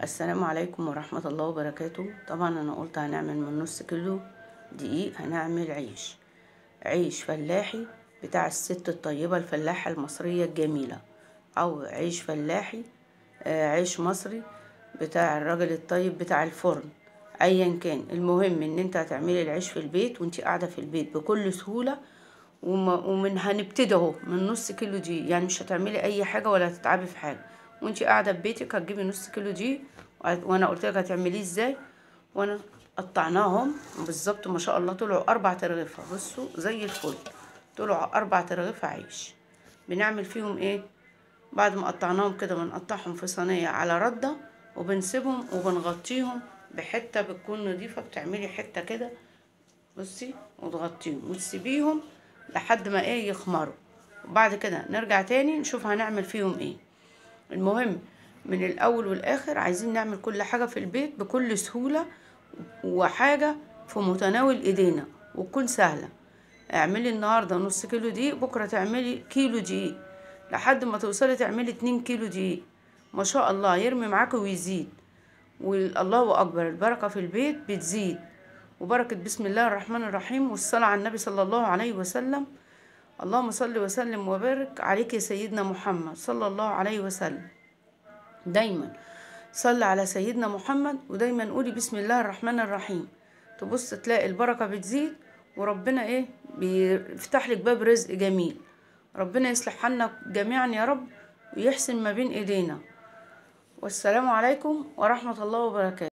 السلام عليكم ورحمة الله وبركاته طبعا انا قلت هنعمل من نص كيلو دقيق هنعمل عيش عيش فلاحي بتاع الست الطيبة الفلاحة المصرية الجميلة او عيش فلاحي آه، عيش مصري بتاع الراجل الطيب بتاع الفرن ايا كان المهم ان انت هتعملي العيش في البيت وانت قاعدة في البيت بكل سهولة وما- ومن هنبتدي اهو من نص كيلو دي يعني مش هتعملي اي حاجه ولا هتتعبي في حاجه وانتي قاعده في بيتك هتجيبي نص كيلو دي وهت- وانا قلت لك هتعمليه ازاي وانا قطعناهم بالظبط ما شاء الله طلعوا اربع ترغيفه بصوا زي الفل طلعوا اربع ترغيفه عيش بنعمل فيهم ايه بعد ما قطعناهم كده بنقطعهم في صينيه على رده وبنسيبهم وبنغطيهم بحته بتكون نضيفه بتعملي حته كده بصي وتغطيهم وتسيبيهم لحد ما ايه يخمروا وبعد كده نرجع تاني نشوف هنعمل فيهم ايه المهم من الاول والاخر عايزين نعمل كل حاجة في البيت بكل سهولة وحاجة في متناول ايدينا وتكون سهلة اعملي النهاردة نص كيلو دقيق بكرة تعملي كيلو دقيق لحد ما توصلي تعملي اتنين كيلو دقيق ما شاء الله يرمي معاكي ويزيد والله اكبر البركة في البيت بتزيد وبركة بسم الله الرحمن الرحيم والصلاة على النبي صلى الله عليه وسلم اللهم صل وسلم وبارك عليك يا سيدنا محمد صلى الله عليه وسلم دايما صل على سيدنا محمد ودايما قولي بسم الله الرحمن الرحيم تبص تلاقي البركة بتزيد وربنا ايه بيفتح لك باب رزق جميل ربنا يصلح حالنا جميعا يا رب ويحسن ما بين ايدينا والسلام عليكم ورحمة الله وبركاته